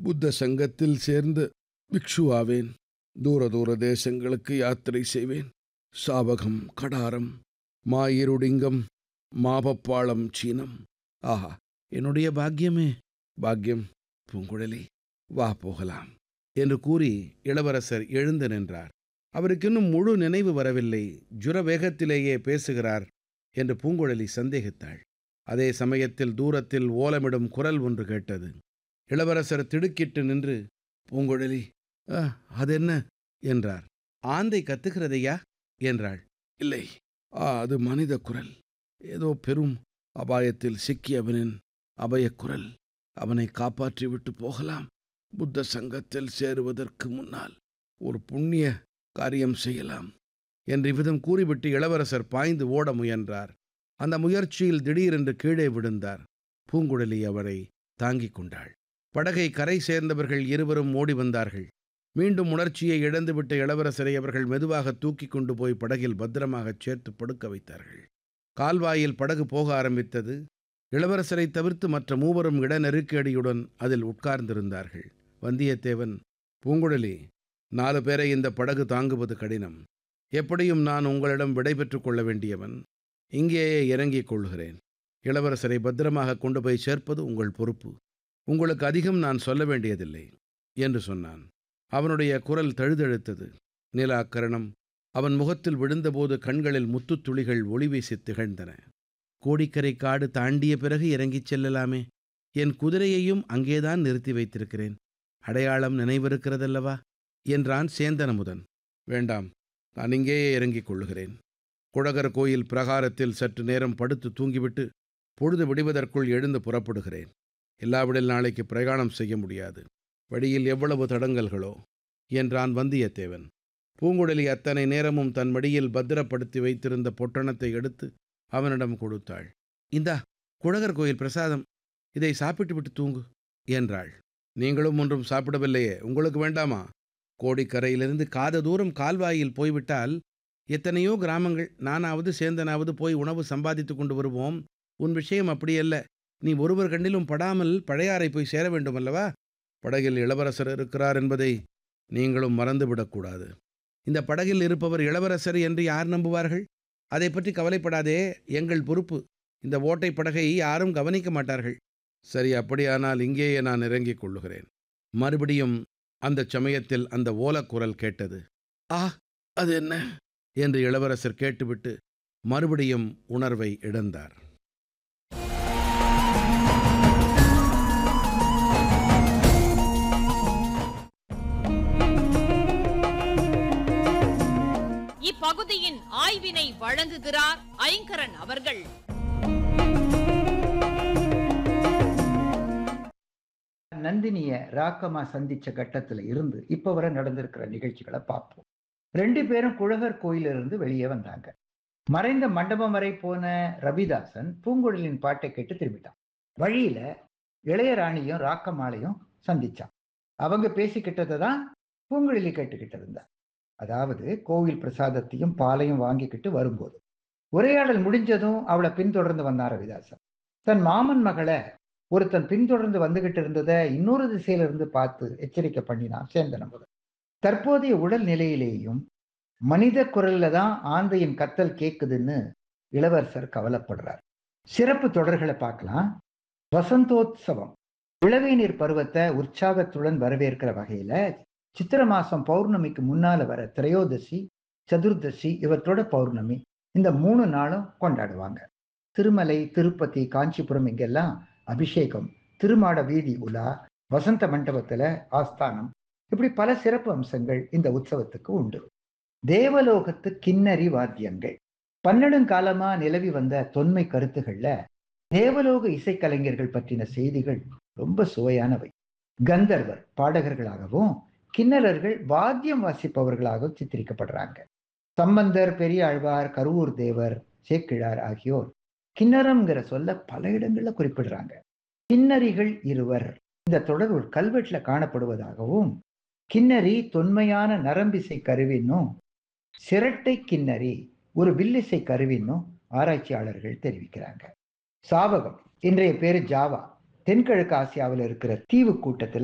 புத்த சங்கத்தில் சேர்ந்து பிக்ஷுவாவேன் தூர தூர தேசங்களுக்கு யாத்திரை செய்வேன் சாவகம் கடாரம் மாயிருடிங்கம் மாபப்பாளம் சீனம் ஆஹா என்னுடைய பாக்கியமே பாக்கியம் பூங்குழலி வா போகலாம் என்று கூறி இளவரசர் எழுந்து நின்றார் அவருக்கு இன்னும் முழு நினைவு வரவில்லை ஜுர வேகத்திலேயே பேசுகிறார் என்று பூங்குழலி சந்தேகித்தாள் அதே சமயத்தில் தூரத்தில் ஓலமிடும் குரல் ஒன்று கேட்டது இளவரசர் திடுக்கிட்டு நின்று பூங்குழலி "ஆ, அதென்ன என்றார் ஆந்தை கத்துகிறதையா என்றாள் இல்லை ஆ அது மனித குரல் ஏதோ பெரும் அபாயத்தில் சிக்கியவனின் அபயக் குரல் அவனை காப்பாற்றி விட்டு போகலாம் புத்த சங்கத்தில் சேருவதற்கு முன்னால் ஒரு புண்ணிய காரியம் செய்யலாம் என்று இவ்விதம் கூறிவிட்டு இளவரசர் பாய்ந்து ஓட முயன்றார் அந்த முயற்சியில் திடீரென்று கீழே விழுந்தார் பூங்குழலி அவரை தாங்கிக் கொண்டாள் படகை கரை சேர்ந்தவர்கள் இருவரும் ஓடி வந்தார்கள் மீண்டும் உணர்ச்சியை இழந்துவிட்ட இளவரசரை அவர்கள் மெதுவாக தூக்கிக் கொண்டு போய் படகில் பத்திரமாகச் சேர்த்து படுக்க வைத்தார்கள் கால்வாயில் படகு போக ஆரம்பித்தது இளவரசரை தவிர்த்து மற்ற மூவரும் இட நெருக்கடியுடன் அதில் உட்கார்ந்திருந்தார்கள் வந்தியத்தேவன் பூங்குழலி நாலு பேரை இந்த படகு தாங்குவது கடினம் எப்படியும் நான் உங்களிடம் விடை பெற்றுக் கொள்ள வேண்டியவன் இங்கேயே இறங்கிக் கொள்கிறேன் இளவரசரை பத்திரமாக கொண்டு போய் சேர்ப்பது உங்கள் பொறுப்பு உங்களுக்கு அதிகம் நான் சொல்ல வேண்டியதில்லை என்று சொன்னான் அவனுடைய குரல் தழுதழுத்தது நிலாக்கரணம் அவன் முகத்தில் விழுந்தபோது கண்களில் முத்துத் துளிகள் ஒளி வீசி திகழ்ந்தன கோடிக்கரை காடு தாண்டிய பிறகு இறங்கிச் செல்லலாமே என் குதிரையையும் அங்கேதான் நிறுத்தி வைத்திருக்கிறேன் அடையாளம் நினைவிருக்கிறதல்லவா என்றான் சேந்தனமுதன் வேண்டாம் நான் இங்கேயே இறங்கிக் கொள்ளுகிறேன் குழகர் கோயில் பிரகாரத்தில் சற்று நேரம் படுத்து தூங்கிவிட்டு பொழுது விடுவதற்குள் எழுந்து புறப்படுகிறேன் இல்லாவிடில் நாளைக்கு பிரயாணம் செய்ய முடியாது வழியில் எவ்வளவு தடங்கல்களோ என்றான் வந்தியத்தேவன் பூங்குழலி அத்தனை நேரமும் தன் மடியில் பத்திரப்படுத்தி வைத்திருந்த பொட்டணத்தை எடுத்து அவனிடம் கொடுத்தாள் இந்தா குழகர் கோயில் பிரசாதம் இதை சாப்பிட்டு விட்டு தூங்கு என்றாள் நீங்களும் ஒன்றும் சாப்பிடவில்லையே உங்களுக்கு வேண்டாமா கோடிக்கரையிலிருந்து காத தூரம் கால்வாயில் போய்விட்டால் எத்தனையோ கிராமங்கள் நானாவது சேந்தனாவது போய் உணவு சம்பாதித்து கொண்டு வருவோம் உன் விஷயம் அப்படியல்ல நீ ஒருவர் கண்ணிலும் படாமல் பழையாறை போய் சேர வேண்டுமல்லவா படகில் இளவரசர் இருக்கிறார் என்பதை நீங்களும் மறந்துவிடக்கூடாது இந்த படகில் இருப்பவர் இளவரசர் என்று யார் நம்புவார்கள் அதை பற்றி கவலைப்படாதே எங்கள் பொறுப்பு இந்த ஓட்டை படகை யாரும் கவனிக்க மாட்டார்கள் சரி அப்படியானால் இங்கேயே நான் இறங்கிக் கொள்ளுகிறேன் மறுபடியும் அந்த சமயத்தில் அந்த ஓலக்குரல் கேட்டது ஆ அது என்ன என்று இளவரசர் கேட்டுவிட்டு மறுபடியும் உணர்வை இழந்தார் இப்பகுதியின் ஆய்வினை வழங்குகிறார் ஐங்கரன் அவர்கள் நந்தினிய ராக்கமா சந்திச்ச கட்டத்துல இருந்து இப்ப வரை நடந்திருக்கிற நிகழ்ச்சிகளை பார்ப்போம் ரெண்டு பேரும் குழகர் கோயிலிருந்து வெளியே வந்தாங்க மறைந்த மண்டபம் வரை போன ரவிதாசன் பூங்குழலின் பாட்டை கேட்டு திரும்பிட்டான் வழியில இளையராணியும் ராக்கமாலையும் சந்திச்சான் அவங்க பேசிக்கிட்டதை தான் பூங்குழலி கேட்டுக்கிட்டு இருந்தா அதாவது கோவில் பிரசாதத்தையும் பாலையும் வாங்கிக்கிட்டு வரும்போது உரையாடல் முடிஞ்சதும் அவளை பின்தொடர்ந்து வந்தான் ரவிதாசன் தன் மாமன் மகளை ஒருத்தன் பின்தொடர்ந்து வந்துகிட்டு இருந்ததை இன்னொரு திசையில இருந்து பார்த்து எச்சரிக்கை பண்ணினான் சேந்தன முதல் தற்போதைய உடல் நிலையிலேயும் மனித குரல்ல தான் ஆந்தையின் கத்தல் கேக்குதுன்னு இளவரசர் கவலைப்படுறார் சிறப்பு தொடர்களை பார்க்கலாம் வசந்தோத்சவம் இளவேநீர் பருவத்தை உற்சாகத்துடன் வரவேற்கிற வகையில சித்திர மாசம் பௌர்ணமிக்கு முன்னால வர திரையோதசி சதுர்தசி இவற்றோட பௌர்ணமி இந்த மூணு நாளும் கொண்டாடுவாங்க திருமலை திருப்பதி காஞ்சிபுரம் இங்கெல்லாம் அபிஷேகம் திருமாட வீதி உலா வசந்த மண்டபத்துல ஆஸ்தானம் இப்படி பல சிறப்பு அம்சங்கள் இந்த உற்சவத்துக்கு உண்டு தேவலோகத்து கிண்ணறி வாத்தியங்கள் பன்னெடுங்காலமா நிலவி வந்த தொன்மை கருத்துகள்ல தேவலோக இசைக்கலைஞர்கள் பற்றின செய்திகள் ரொம்ப சுவையானவை கந்தர்வர் பாடகர்களாகவும் கிண்ணறர்கள் வாத்தியம் வாசிப்பவர்களாகவும் சித்தரிக்கப்படுறாங்க சம்பந்தர் பெரியாழ்வார் கருவூர் தேவர் சேக்கிழார் ஆகியோர் கிண்ணறம்ங்கிற சொல்ல பல இடங்கள்ல குறிப்பிடுறாங்க கிண்ணறிகள் இருவர் இந்த தொடர் ஒரு கல்வெட்டுல காணப்படுவதாகவும் கிண்ணறி தொன்மையான நரம்பிசை கருவின்னும் சிரட்டை கிண்ணறி ஒரு வில்லிசை கருவின்னும் ஆராய்ச்சியாளர்கள் தெரிவிக்கிறாங்க சாவகம் இன்றைய பேரு ஜாவா தென்கிழக்கு ஆசியாவில் இருக்கிற தீவு கூட்டத்துல